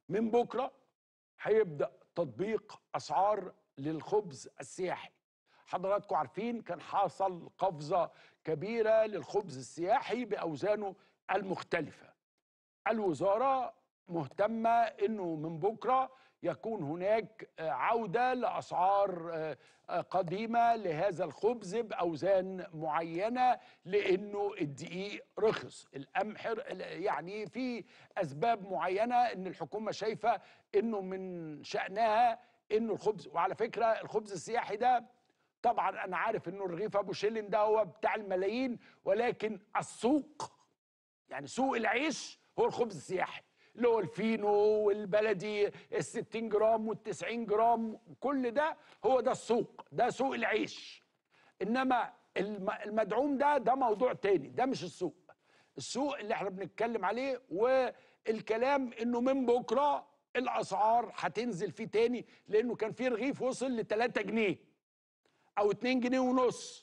من بكره هيبدا تطبيق اسعار للخبز السياحي حضراتكم عارفين كان حصل قفزه كبيره للخبز السياحي باوزانه المختلفه الوزاره مهتمه انه من بكره يكون هناك عوده لاسعار قديمه لهذا الخبز باوزان معينه لانه الدقيق رخص القمح يعني في اسباب معينه ان الحكومه شايفه انه من شانها انه الخبز وعلى فكره الخبز السياحي ده طبعا انا عارف انه الرغيف ابو شيلين ده هو بتاع الملايين ولكن السوق يعني سوق العيش هو الخبز السياحي اللي هو الفينو والبلدي ال 60 جرام وال 90 جرام كل ده هو ده السوق ده سوق العيش انما المدعوم ده ده موضوع تاني ده مش السوق السوق اللي احنا بنتكلم عليه والكلام انه من بكره الاسعار هتنزل فيه تاني لانه كان في رغيف وصل ل 3 جنيه او 2 جنيه ونص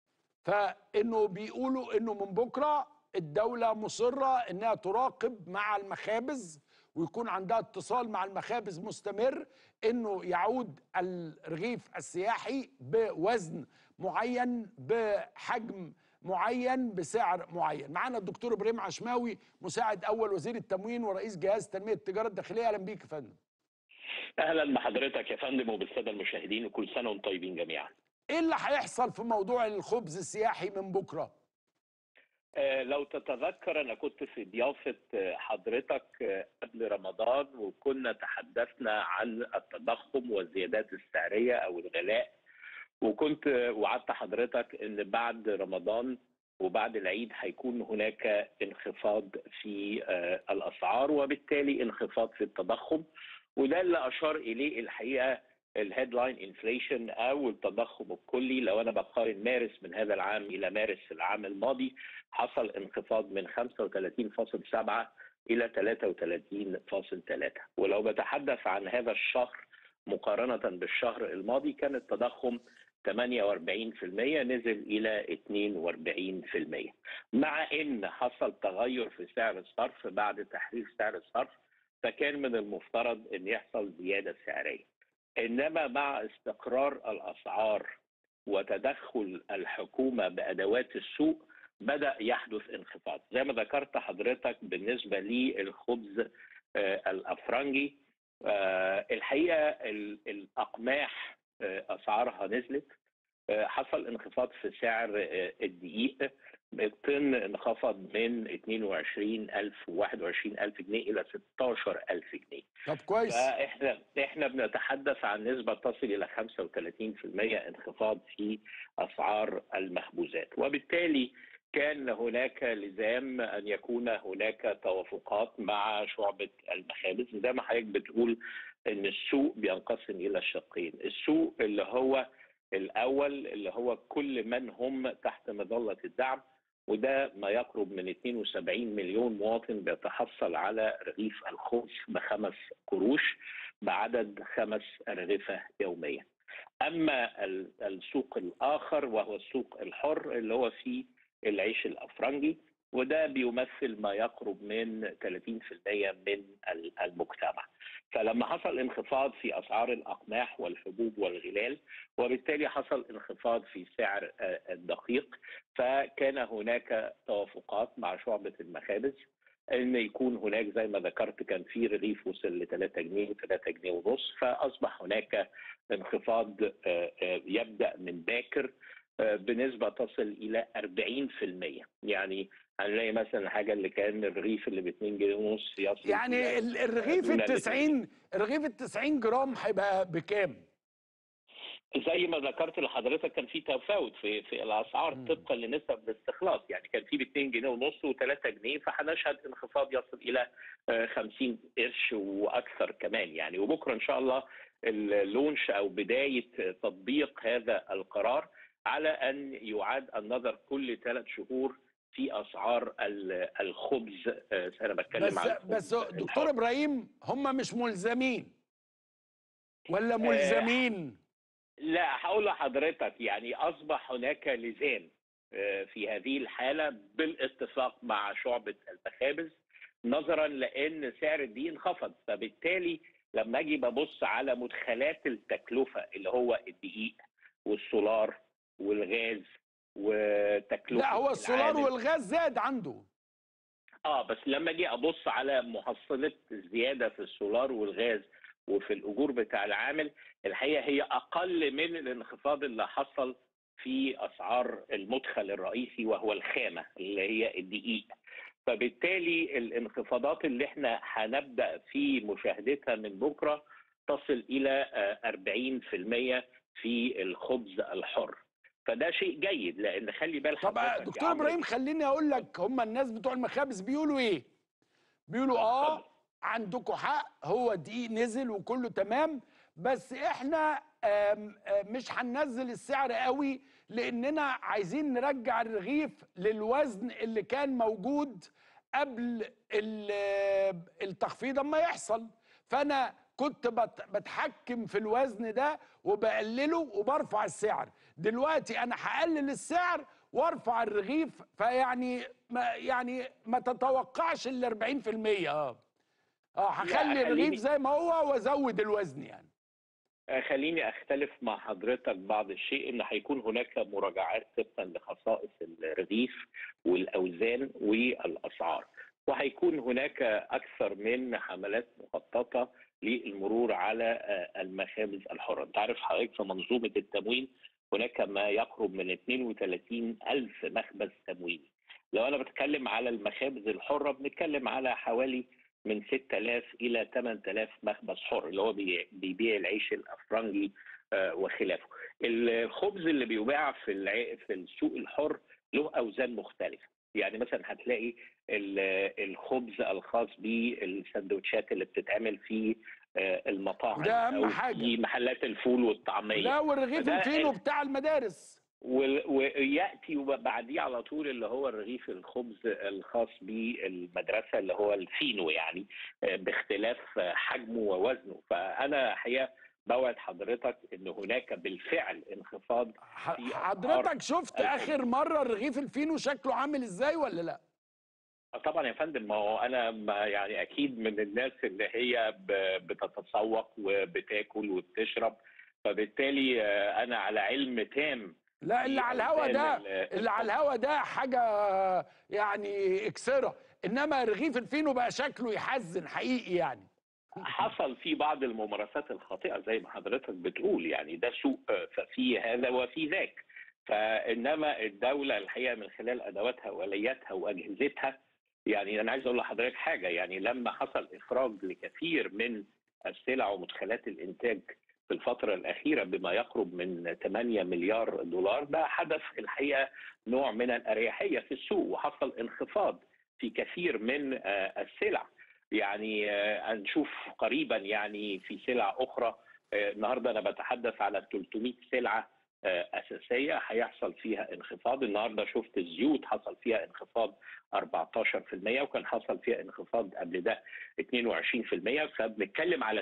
فانه بيقولوا انه من بكره الدولة مصرة انها تراقب مع المخابز ويكون عندها اتصال مع المخابز مستمر انه يعود الرغيف السياحي بوزن معين بحجم معين بسعر معين معانا الدكتور ابراهيم عشماوي مساعد اول وزير التموين ورئيس جهاز تنميه التجاره الداخليه اهلا بيك يا فندم اهلا بحضرتك يا فندم وبالساده المشاهدين وكل سنه وانتم طيبين جميعا ايه اللي هيحصل في موضوع الخبز السياحي من بكره لو تتذكر انا كنت في ضيافه حضرتك قبل رمضان وكنا تحدثنا عن التضخم والزيادات السعريه او الغلاء وكنت وعدت حضرتك ان بعد رمضان وبعد العيد هيكون هناك انخفاض في الاسعار وبالتالي انخفاض في التضخم وده اللي اشار اليه الحقيقه الهيدلاين انفليشن او التضخم الكلي لو انا بقارن مارس من هذا العام الى مارس العام الماضي حصل انخفاض من 35.7 الى 33.3 ولو بتحدث عن هذا الشهر مقارنه بالشهر الماضي كان التضخم 48% نزل الى 42% مع ان حصل تغير في سعر الصرف بعد تحرير سعر الصرف فكان من المفترض ان يحصل زياده سعريه انما مع استقرار الاسعار وتدخل الحكومه بادوات السوق بدا يحدث انخفاض زي ما ذكرت حضرتك بالنسبه للخبز الافرنجي الحقيقه الاقماح اسعارها نزلت حصل انخفاض في سعر الدقيق الطن انخفض من 22000 و21000 جنيه الى 16000 جنيه طب كويس فاحنا احنا بنتحدث عن نسبه تصل الى 35% انخفاض في اسعار المخبوزات وبالتالي كان هناك لزام ان يكون هناك توافقات مع شعبه المخابز زي ما حضرتك بتقول ان السوق بينقسم الى الشقين السوق اللي هو الاول اللي هو كل من هم تحت مظله الدعم وده ما يقرب من 72 مليون مواطن بيتحصل على رغيف الخبز بخمس قروش بعدد خمس أرغفة يوميا أما السوق الآخر وهو السوق الحر اللي هو فيه العيش الأفرنجي وده بيمثل ما يقرب من 30% من المجتمع فلما حصل انخفاض في اسعار الاقماح والحبوب والغلال وبالتالي حصل انخفاض في سعر الدقيق فكان هناك توافقات مع شعبه المخابز ان يكون هناك زي ما ذكرت كان في رغيف وصل ل 3 جنيه و3 جنيه ونص فاصبح هناك انخفاض يبدا من باكر بنسبة تصل إلى 40% يعني هنلاقي مثلا الحاجة اللي كان الرغيف اللي ب 2 جنيه ونص يصل يعني الرغيف ال 90 الرغيف ال 90 جرام هيبقى بكام؟ زي ما ذكرت لحضرتك كان في تفاوت في في الاسعار طبقا لنسب الاستخلاص يعني كان في ب 2 جنيه ونص و3 جنيه فهنشهد انخفاض يصل الى 50 قرش واكثر كمان يعني وبكره ان شاء الله اللونش او بدايه تطبيق هذا القرار على ان يعاد النظر كل ثلاث شهور في اسعار الخبز انا بتكلم بس عن بس دكتور ابراهيم هم مش ملزمين ولا ملزمين لا هقول لحضرتك يعني اصبح هناك لزام في هذه الحاله بالاتفاق مع شعبه المخابز نظرا لان سعر الدقيق انخفض فبالتالي لما اجي ببص على مدخلات التكلفه اللي هو الدقيق والسولار والغاز وتكلفه لا هو السولار العامل. والغاز زاد عنده اه بس لما اجي ابص على محصله الزياده في السولار والغاز وفي الاجور بتاع العامل الحقيقه هي اقل من الانخفاض اللي حصل في اسعار المدخل الرئيسي وهو الخامه اللي هي الدقيق فبالتالي الانخفاضات اللي احنا هنبدا في مشاهدتها من بكره تصل الى آه، 40% في الخبز الحر فده شيء جيد لان خلي بال طب حضرتك يا دكتور عمرو، ابراهيم خليني اقول لك هم الناس بتوع المخابز بيقولوا ايه بيقولوا اه اتفضل. عندكم حق هو دقيق نزل وكله تمام بس احنا آم، آم، مش هننزل السعر قوي لاننا عايزين نرجع الرغيف للوزن اللي كان موجود قبل ال- التخفيض اما يحصل فانا كنت بت- بتحكم في الوزن ده وبقلله وبرفع السعر دلوقتي انا هقلل السعر وارفع الرغيف فيعني ما يعني ما تتوقعش ال 40% اه اه هخلي الرغيف خليني- زي ما هو وازود الوزن يعني آه، خليني اختلف مع حضرتك بعض الشيء ان هيكون هناك مراجعات طبقا لخصائص الرغيف والاوزان والاسعار وهيكون هناك اكثر من حملات مخططه للمرور على آه، المخابز الحره انت عارف حضرتك في منظومه التموين هناك ما يقرب من 32 ألف مخبز تمويني لو أنا بتكلم على المخابز الحرة بنتكلم على حوالي من 6000 إلى 8000 مخبز حر اللي هو بي- بيبيع العيش الأفرنجي آه، وخلافه الخبز اللي بيباع في الع- في السوق الحر له أوزان مختلفة يعني مثلا هتلاقي ال- الخبز الخاص بالسندوتشات اللي بتتعمل في آه، المطاعم وده أهم أو حاجة. في محلات الفول والطعميه لا والرغيف فده الفينو ال- بتاع المدارس وال- وياتي بعديه على طول اللي هو الرغيف الخبز الخاص بالمدرسه اللي هو الفينو يعني آه، باختلاف آه، حجمه ووزنه فانا حقيقه بوعد حضرتك ان هناك بالفعل انخفاض ح- في حضرتك شفت الخبز. اخر مره الرغيف الفينو شكله عامل ازاي ولا لا طبعا يا فندم ما هو انا ما يعني اكيد من الناس اللي هي ب- بتتسوق وبتاكل وبتشرب فبالتالي آه، انا على علم تام لا اللي على الهوا ده اللي على الهوا ده حاجه يعني اكسره انما رغيف الفينو بقى شكله يحزن حقيقي يعني حصل في بعض الممارسات الخاطئه زي ما حضرتك بتقول يعني ده سوء آه، ففي هذا وفي ذاك فانما الدوله الحقيقه من خلال ادواتها والياتها واجهزتها يعني انا عايز اقول لحضرتك حاجه يعني لما حصل اخراج لكثير من السلع ومدخلات الانتاج في الفترة الأخيرة بما يقرب من 8 مليار دولار ده حدث الحقيقة نوع من الأريحية في السوق وحصل انخفاض في كثير من آه، السلع يعني آه، هنشوف قريبا يعني في سلع أخرى آه، النهاردة أنا بتحدث على 300 سلعة آه، أساسية هيحصل فيها انخفاض النهاردة شفت الزيوت حصل فيها انخفاض 14% وكان حصل فيها انخفاض قبل ده 22% فبنتكلم على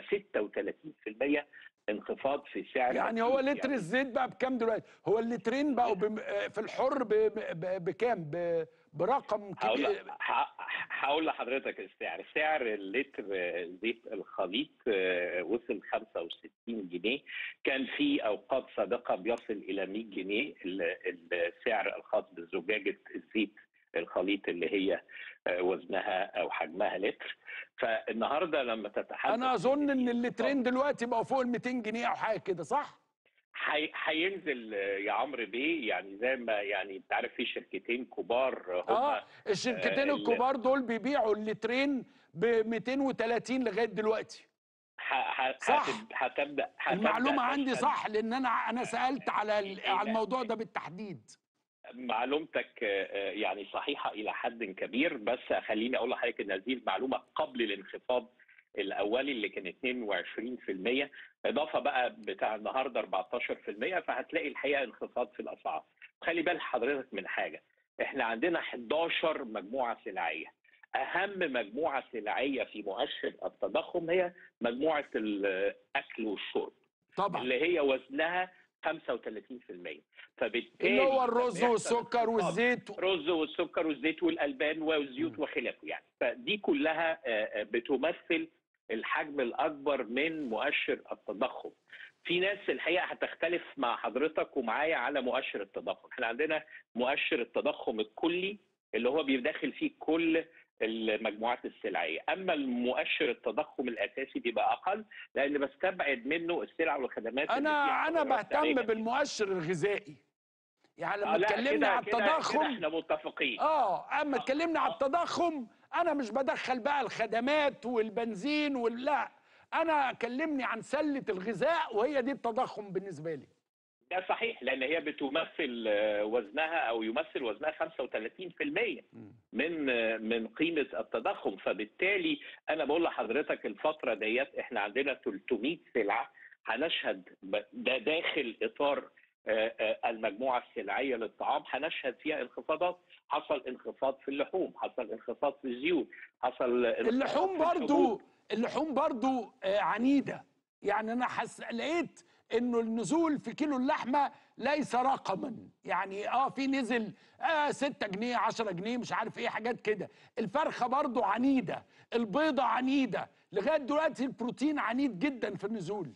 36% انخفاض في سعر يعني هو الزيوت. لتر الزيت بقى بكام دلوقتي هو اللترين بقوا بم- في الحر ب- ب- بكام ب- برقم هقول كبير ه- هقول لحضرتك السعر سعر اللتر زيت الخليط آه، وصل 65 جنيه كان في اوقات سابقه بيصل الى 100 جنيه ال- السعر الخاص بزجاجه الزيت الخليط اللي هي آه، وزنها او حجمها لتر فالنهارده لما تتحدث انا اظن ان اللترين دلوقتي بقوا فوق ال 200 جنيه او حاجه كده صح حي- هينزل آه، يا عمرو بيه يعني زي ما يعني انت عارف في شركتين كبار هم اه الشركتين آه، ال- الكبار دول بيبيعوا اللترين ب 230 لغايه دلوقتي ح- ح- صح. هتب- هتبدا هتبدأ المعلومه عندي تشهد- صح لان انا انا سالت على ال- على الموضوع ده بالتحديد معلومتك آه، آه، يعني صحيحه الى حد كبير بس خليني اقول لحضرتك ان هذه المعلومه قبل الانخفاض الاولي اللي كان 22% اضافه بقى بتاع النهارده 14% فهتلاقي الحقيقه انخفاض في الاسعار. خلي بال حضرتك من حاجه احنا عندنا 11 مجموعه سلعيه اهم مجموعه سلعيه في مؤشر التضخم هي مجموعه الاكل والشرب طبعا اللي هي وزنها 35% فبالتالي اللي هو لما الرز يحصل والسكر انخفاض والزيت رز والسكر والزيت والالبان والزيوت مم. وخلافه يعني فدي كلها آه، آه، بتمثل الحجم الاكبر من مؤشر التضخم في ناس الحقيقه هتختلف مع حضرتك ومعايا على مؤشر التضخم احنا عندنا مؤشر التضخم الكلي اللي هو بيدخل فيه كل المجموعات السلعيه اما المؤشر التضخم الاساسي بيبقى اقل لان بستبعد منه السلع والخدمات اللي انا فيها انا تغيرات بهتم سريعة. بالمؤشر الغذائي يعني آه، لما لا، اتكلمنا كده- على كده- كده التضخم احنا متفقين اه اما آه، اتكلمنا على آه. التضخم انا مش بدخل بقى الخدمات والبنزين ولا انا كلمني عن سله الغذاء وهي دي التضخم بالنسبه لي ده صحيح لان هي بتمثل آه، وزنها او يمثل وزنها 35% من آه، من قيمه التضخم فبالتالي انا بقول لحضرتك الفتره ديت احنا عندنا 300 سلعه هنشهد ب- ده داخل اطار آه، آه، المجموعه السلعيه للطعام هنشهد فيها انخفاضات حصل انخفاض في اللحوم حصل انخفاض في الزيوت حصل انخفاض اللحوم في الحبوب. برضو اللحوم برضو آه، عنيده يعني انا حس لقيت انه النزول في كيلو اللحمه ليس رقما يعني اه في نزل آه 6 جنيه 10 جنيه مش عارف ايه حاجات كده الفرخه برضو عنيده البيضه عنيده لغايه دلوقتي البروتين عنيد جدا في النزول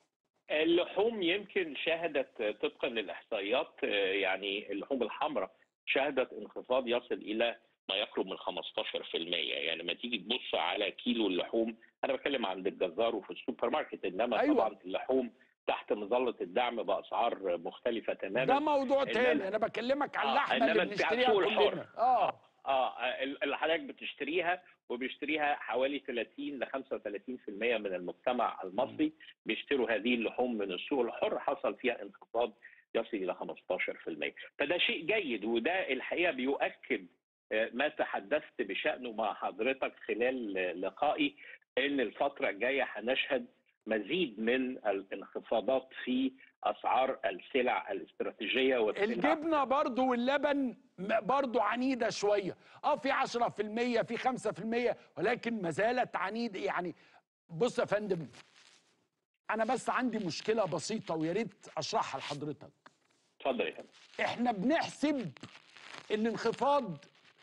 اللحوم يمكن شهدت طبقا للاحصائيات آه، يعني اللحوم الحمراء شهدت انخفاض يصل الى ما يقرب من 15% يعني لما تيجي تبص على كيلو اللحوم انا بتكلم عن الجزار وفي السوبر ماركت انما أيوة. طبعا اللحوم تحت مظله الدعم باسعار مختلفه تماما ده موضوع إنما- تاني انا بكلمك عن آه، اللحمه إنما اللي أنت على بنشتريها السوق الحر. كلنا اه اه اللي حضرتك بتشتريها وبيشتريها حوالي 30 ل 35% من المجتمع المصري بيشتروا هذه اللحوم من السوق الحر حصل فيها انخفاض يصل الى 15% فده شيء جيد وده الحقيقه بيؤكد آه، ما تحدثت بشانه مع حضرتك خلال آه، لقائي ان الفتره الجايه هنشهد مزيد من الانخفاضات في اسعار السلع الاستراتيجيه والسلع الجبنه برضو واللبن م- برضو عنيده شويه اه في 10% في 5% ولكن ما زالت عنيده يعني بص يا فندم انا بس عندي مشكله بسيطه ويا ريت اشرحها لحضرتك اتفضل يا فندم احنا بنحسب الانخفاض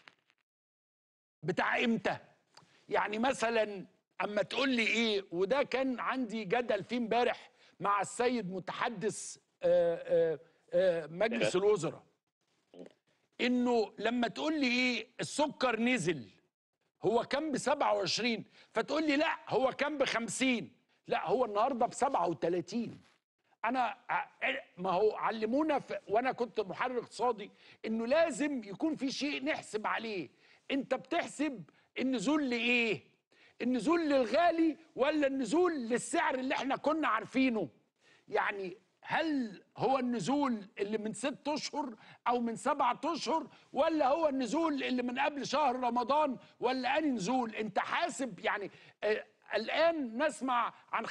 بتاع امتى يعني مثلا اما تقول لي ايه وده كان عندي جدل فيه امبارح مع السيد متحدث آه، آه، آه، مجلس الوزراء انه لما تقول لي ايه السكر نزل هو كان ب 27 فتقول لي لا هو كان ب 50 لا هو النهارده ب 37 انا ع- ما هو علمونا في وانا كنت محرر اقتصادي انه لازم يكون في شيء نحسب عليه انت بتحسب النزول لايه النزول للغالي ولا النزول للسعر اللي احنا كنا عارفينه يعني هل هو النزول اللي من ست اشهر او من سبعة اشهر ولا هو النزول اللي من قبل شهر رمضان ولا اني نزول انت حاسب يعني آه الان نسمع عن 15%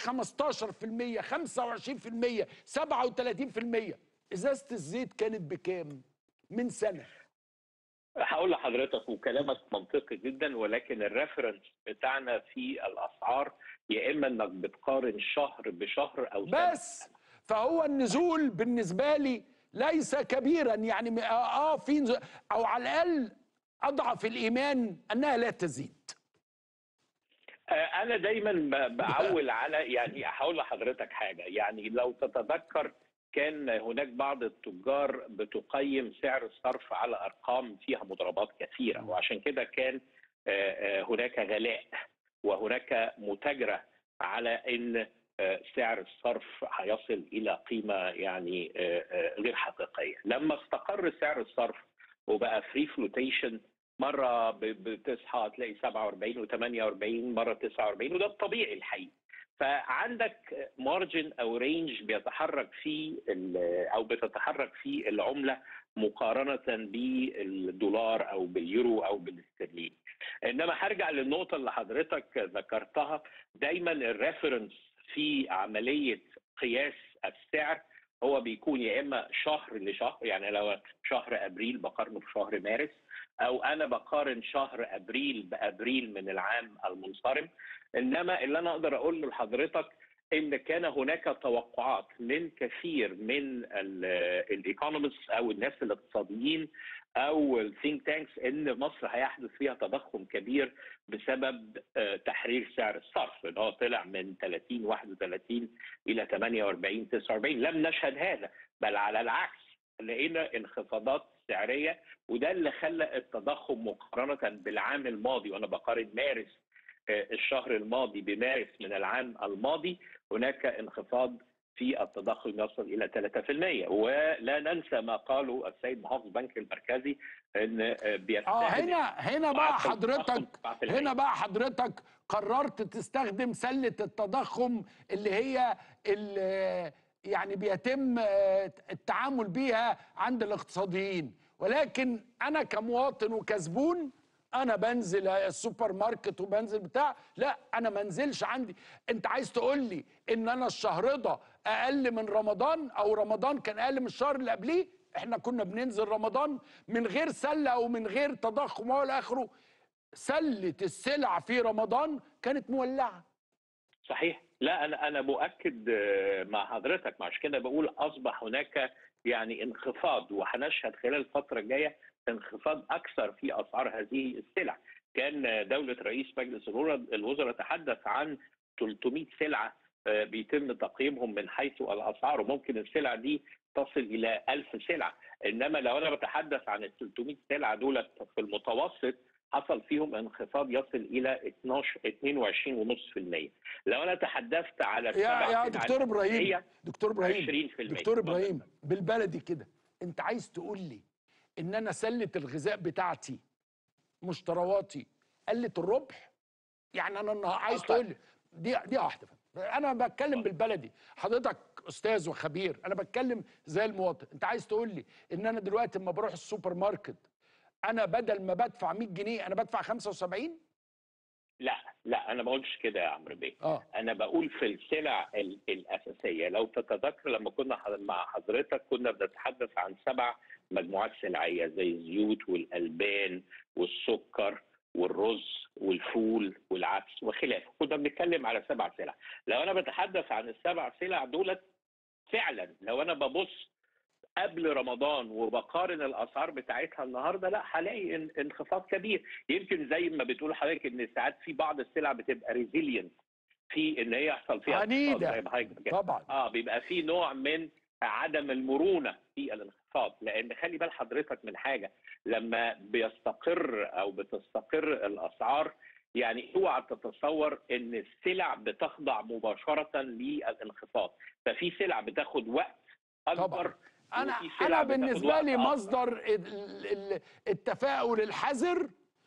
25% 37% ازازه الزيت كانت بكام من سنه هقول لحضرتك وكلامك منطقي جدا ولكن الريفرنس بتاعنا في الاسعار يا اما انك بتقارن شهر بشهر او سنة. بس فهو النزول بالنسبه لي ليس كبيرا يعني م- اه في نزول او على الاقل اضعف الايمان انها لا تزيد آه، انا دايما ب- بعول على يعني هقول لحضرتك حاجه يعني لو تتذكر كان هناك بعض التجار بتقيم سعر الصرف على ارقام فيها مضاربات كثيره وعشان كده كان آه، آه، هناك غلاء وهناك متاجره على ان آه، سعر الصرف هيصل الى قيمه يعني آه، آه، غير حقيقيه لما استقر سعر الصرف وبقى فري فلوتيشن مره ب- بتصحى تلاقي 47 و48 مره 49 وده الطبيعي الحقيقي فعندك مارجن او رينج بيتحرك فيه ال- او بتتحرك فيه العمله مقارنه بالدولار او باليورو او بالاسترليني انما هرجع للنقطه اللي حضرتك ذكرتها دايما الريفرنس في عمليه قياس السعر هو بيكون يا اما شهر لشهر يعني لو شهر ابريل بقارنه بشهر مارس او انا بقارن شهر ابريل بابريل من العام المنصرم انما اللي انا اقدر اقوله لحضرتك ان كان هناك توقعات من كثير من الايكونومست او الناس الاقتصاديين او الثينك تانكس ان مصر هيحدث فيها تضخم كبير بسبب آه، تحرير سعر الصرف ان هو طلع من 30 31 الى 48 49 لم نشهد هذا بل على العكس لقينا انخفاضات سعريه وده اللي خلى التضخم مقارنه بالعام الماضي وانا بقارن مارس آه، الشهر الماضي بمارس من العام الماضي هناك انخفاض في التضخم يصل الى 3% ولا ننسى ما قاله السيد محافظ البنك المركزي ان اه بيستهدف هنا هنا بقى معدل حضرتك التضخم 7%. هنا بقى حضرتك قررت تستخدم سلة التضخم اللي هي اللي يعني بيتم آه، التعامل بيها عند الاقتصاديين ولكن انا كمواطن وكزبون انا بنزل السوبر ماركت وبنزل بتاع لا انا ما انزلش عندي انت عايز تقول لي ان انا الشهر ده اقل من رمضان او رمضان كان اقل من الشهر اللي قبليه احنا كنا بننزل رمضان من غير سله او من غير تضخم ولا اخره سله السلع في رمضان كانت مولعه صحيح لا انا انا مؤكد آه، مع حضرتك مع كده بقول اصبح هناك يعني انخفاض وهنشهد خلال الفتره الجايه انخفاض اكثر في اسعار هذه السلع كان آه، دوله رئيس مجلس الوزراء الوزراء تحدث عن 300 سلعه آه، بيتم تقييمهم من حيث الاسعار وممكن السلع دي تصل الى 1000 سلعه انما لو انا بتحدث عن ال 300 سلعه دول في المتوسط حصل فيهم انخفاض يصل الى 12 22.5% لو انا تحدثت على يا السبع يا سلع دكتور ابراهيم الأساسية، دكتور ابراهيم 20% دكتور ابراهيم بالبلدي كده انت عايز تقول لي ان انا سله الغذاء بتاعتي مشترواتي قلت الربح يعني انا النهار عايز أصلاً. تقول لي دي دي واحده انا بتكلم بالبلدي حضرتك استاذ وخبير انا بتكلم زي المواطن انت عايز تقول لي ان انا دلوقتي لما بروح السوبر ماركت انا بدل ما بدفع 100 جنيه انا بدفع 75 لا لا انا ما بقولش كده يا عمرو بيه اه انا بقول في السلع ال- الاساسيه لو تتذكر لما كنا ح- مع حضرتك كنا بنتحدث عن سبع مجموعات سلعيه زي الزيوت والالبان والسكر والرز والفول والعدس وخلافه كنا بنتكلم على سبع سلع لو انا بتحدث عن السبع سلع دولت فعلا لو انا ببص قبل رمضان وبقارن الاسعار بتاعتها النهارده لا هلاقي ان- انخفاض كبير يمكن زي ما بتقول حضرتك ان ساعات في بعض السلع بتبقى ريزيلينت في ان هي يحصل فيها انخفاض عنيدة. زي ما حضرتك كده. طبعا اه بيبقى في نوع من عدم المرونه في الانخفاض لان خلي بال حضرتك من حاجه لما بيستقر او بتستقر الاسعار يعني اوعى تتصور ان السلع بتخضع مباشره للانخفاض ففي سلع بتاخد وقت اكبر طبعا انا وفي سلع انا بتاخد بالنسبه وقت لي أقصر. مصدر ال- ال- التفاؤل الحذر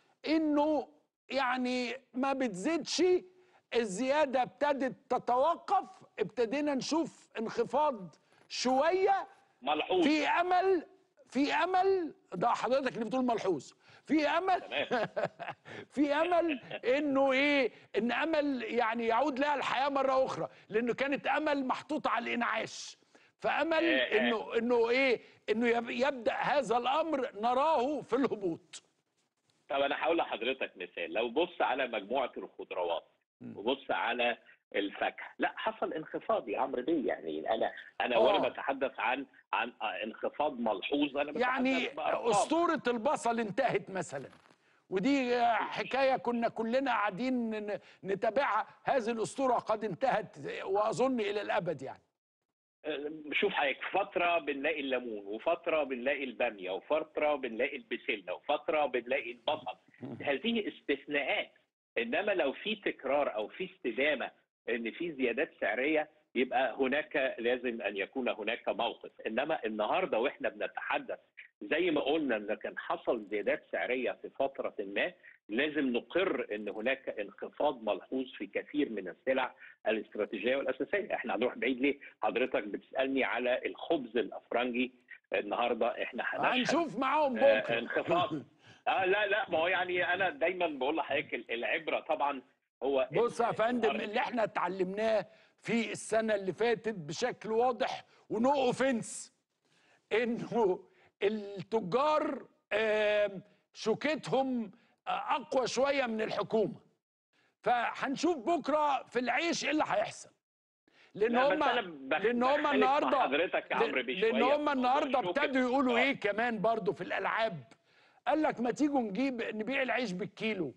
انه يعني ما بتزيدش الزياده ابتدت تتوقف ابتدينا نشوف انخفاض شويه ملحوظ في امل في امل ده حضرتك اللي بتقول ملحوظ في امل تمام. في امل انه ايه ان امل يعني يعود لها الحياه مره اخرى لانه كانت امل محطوطه على الانعاش فامل آه، آه. انه انه ايه انه يب- يبدا هذا الامر نراه في الهبوط طب انا هقول لحضرتك مثال لو بص على مجموعه الخضروات وبص على الفاكهه لا حصل انخفاض يا عمرو بيه يعني انا انا آه. وانا بتحدث عن عن انخفاض ملحوظ انا بتحدث يعني بأرقام. اسطوره البصل انتهت مثلا ودي حكايه كنا كلنا قاعدين ن- نتابعها هذه الاسطوره قد انتهت واظن الى الابد يعني شوف حضرتك فتره بنلاقي الليمون وفتره بنلاقي الباميه وفتره بنلاقي البسله وفتره بنلاقي البصل هذه استثناءات انما لو في تكرار او في استدامه ان في زيادات سعريه يبقى هناك لازم ان يكون هناك موقف انما النهارده واحنا بنتحدث زي ما قلنا ان كان حصل زيادات سعريه في فتره ما لازم نقر ان هناك انخفاض ملحوظ في كثير من السلع الاستراتيجيه والاساسيه احنا هنروح بعيد ليه حضرتك بتسالني على الخبز الافرنجي النهارده احنا هنشهد هنشوف معاهم آه، بكره انخفاض اه لا لا ما هو يعني انا دايما بقول لحضرتك العبره طبعا هو بص يا ال- فندم الأرض. اللي احنا اتعلمناه في السنه اللي فاتت بشكل واضح ونو اوفنس انه التجار آم، شوكتهم آه، اقوى شويه من الحكومه فهنشوف بكره في العيش ايه اللي هيحصل لان لا، بس هم أنا بخ- لان هم بختلف مع النهارده حضرتك يا عمرو لان بشوية لان هم في موضوع النهارده شوكة ابتدوا يقولوا الأسعار. ايه كمان برضو في الالعاب قال لك ما تيجوا نجيب نبيع العيش بالكيلو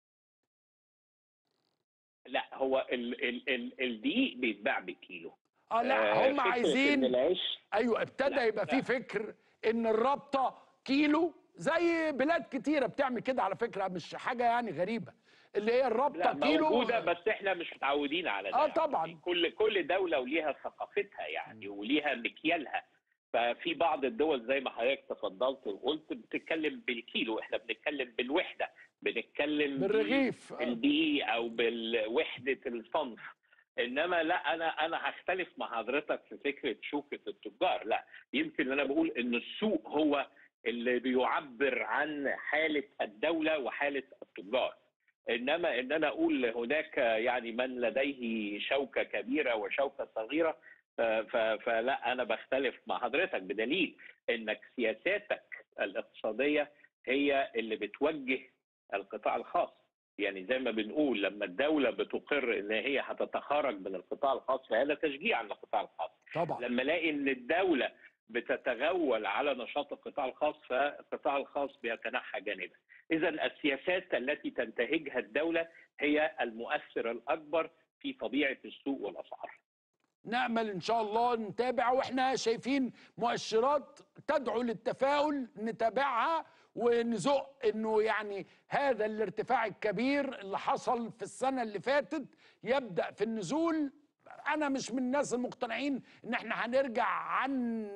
لا هو ال ال ال الدقيق بيتباع بالكيلو اه لا آه، هم فكرة إن عايزين العيش ايوه ابتدى لا، يبقى لا. في فكر ان الرابطه كيلو زي بلاد كتيره بتعمل كده على فكره مش حاجه يعني غريبه اللي هي الرابطه لا كيلو موجودة بس احنا مش متعودين على ده آه، طبعاً. كل كل دولة وليها ثقافتها يعني وليها مكيالها ففي بعض الدول زي ما حضرتك تفضلت وقلت بتتكلم بالكيلو احنا بنتكلم بالوحدة بنتكلم بالرغيف آه. بالدقيق او بالوحدة الصنف انما لا انا انا هختلف مع حضرتك في فكره شوكه التجار لا يمكن انا بقول ان السوق هو اللي بيعبر عن حاله الدوله وحاله التجار انما ان انا اقول هناك يعني من لديه شوكه كبيره وشوكه صغيره ف- ف- فلا انا بختلف مع حضرتك بدليل انك سياساتك الاقتصاديه هي اللي بتوجه القطاع الخاص يعني زي ما بنقول لما الدوله بتقر ان هي هتتخرج من القطاع الخاص فهذا تشجيع للقطاع الخاص طبعا لما الاقي ان الدوله بتتغول على نشاط القطاع الخاص فالقطاع الخاص بيتنحى جانبا اذا السياسات التي تنتهجها الدوله هي المؤثر الاكبر في طبيعه السوق والاسعار نأمل إن شاء الله نتابع وإحنا شايفين مؤشرات تدعو للتفاؤل نتابعها ونزق إنه يعني هذا الارتفاع الكبير اللي حصل في السنة اللي فاتت يبدأ في النزول أنا مش من الناس المقتنعين إن إحنا هنرجع عن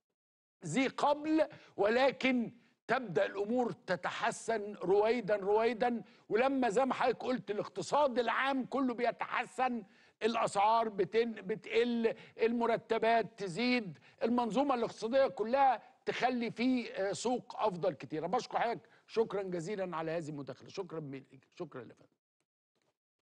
ذي قبل ولكن تبدا الامور تتحسن رويدا رويدا ولما زي ما حضرتك قلت الاقتصاد العام كله بيتحسن الاسعار بتن بتقل المرتبات تزيد المنظومه الاقتصاديه كلها تخلي في آه، سوق افضل كتير بشكر حضرتك شكرا جزيلا على هذه المداخله شكرا من- شكرا لفندم